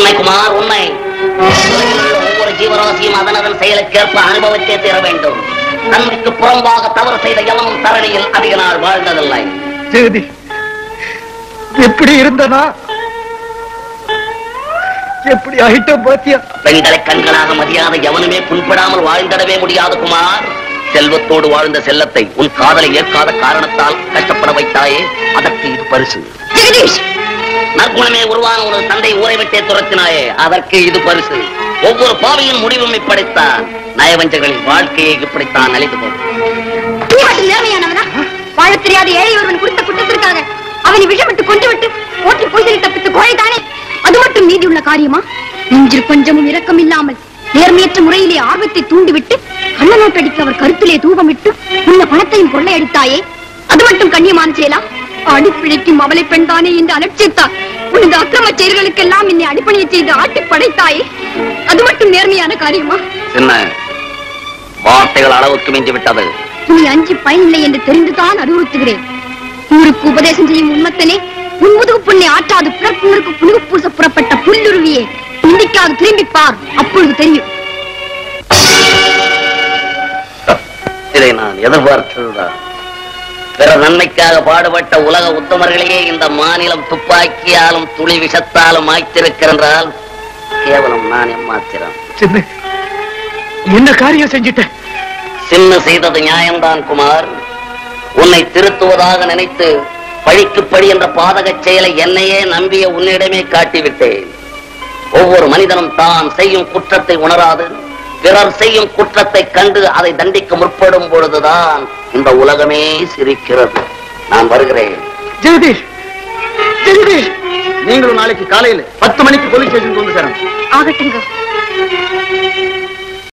உண்மை குமார் உண்மை உலகில் உள்ள ஒவ்வொரு ஜீவராசியும் அதன் அதன் செயலுக்கேற்ப அனுபவித்தே தீர வேண்டும் நன்மைக்கு புறம்பாக தவறு செய்த எவனும் தரணியில் அதிக நாள் வாழ்ந்ததில்லை ஜெகதி எப்படி இருந்தனா எப்படி ஆயிட்டோம் பாத்தியா பெண்களை கண்களாக மதியாத எவனுமே புண்படாமல் வாழ்ந்திடவே முடியாது குமார் செல்வத்தோடு வாழ்ந்த செல்லத்தை உன் காதலை ஏற்காத காரணத்தால் கஷ்டப்பட வைத்தாயே அதற்கு இது பரிசு ஜெகதீஷ் நற்குணமே உருவான உனது தந்தை ஊரை விட்டே துரத்தினாயே அதற்கு இது பரிசு ஒவ்வொரு பாவியின் முடிவும் இப்படித்தான் நயவஞ்சகளின் வாழ்க்கையை இப்படித்தான் அழித்து போகும் நீ மட்டும் நேர்மையானவனா வாழத் தெரியாத ஏழை ஒருவன் குறித்த குற்றத்திற்காக அவனை விஷமிட்டு கொண்டு விட்டு ஓட்டி பொய்சலை தப்பித்து கோழைதானே அது மட்டும் நீதி உள்ள காரியமா நெஞ்சில் கொஞ்சமும் இரக்கம் இல்லாமல் நேர்மையற்ற முறையிலே ஆர்வத்தை தூண்டிவிட்டு கள்ள நோட்டடிக்க அவர் கருத்திலே தூபமிட்டு உள்ள பணத்தையும் கொள்ளையடித்தாயே அது மட்டும் கண்ணியமான செயலா அடிப்பிழைக்கும் அவளை பெண்தானே என்று அலட்சியத்தார் உனது அக்கிரம செயல்களுக்கெல்லாம் என்னை அடிப்பணிய செய்து ஆட்டி படைத்தாயே அது மட்டும் நேர்மையான காரியமா என்ன வார்த்தைகள் அளவுக்கு மிஞ்சி விட்டது நீ அஞ்சி பயனில்லை என்று தெரிந்துதான் அறிவுறுத்துகிறேன் ஊருக்கு உபதேசம் செய்யும் உண்மத்தனே உன் முதுகு புண்ணை ஆற்றாது பிறப்புணருக்கு புழுகு பூச புறப்பட்ட புல்லுருவியே இந்திக்காது திரும்பி பார் அப்பொழுது தெரியும் இதை நான் எதிர்பார்த்ததுதான் பிற நன்மைக்காக பாடுபட்ட உலக உத்தமர்களையே இந்த மாநிலம் துப்பாக்கியாலும் துளி விஷத்தாலும் மாய்த்திருக்கிறென்றால் கேவலம் நான் எம்மாத்திரம் சின்ன என்ன காரியம் செஞ்சிட்ட சின்ன செய்தது நியாயம்தான் குமார் உன்னை திருத்துவதாக நினைத்து பழிக்கு பழி என்ற பாதகச் செயலை என்னையே நம்பிய உன்னிடமே காட்டிவிட்டேன் ஒவ்வொரு மனிதனும் தான் செய்யும் குற்றத்தை உணராது பிறர் செய்யும் குற்றத்தை கண்டு அதை தண்டிக்க முற்படும் பொழுதுதான் இந்த உலகமே சிரிக்கிறது நான் வருகிறேன் ஜெகதீஷ் ஜெகதீஷ் நீங்களும் நாளைக்கு காலையில பத்து மணிக்கு போலீஸ் ஸ்டேஷன் வந்து சேரணும் ஆகட்டுங்க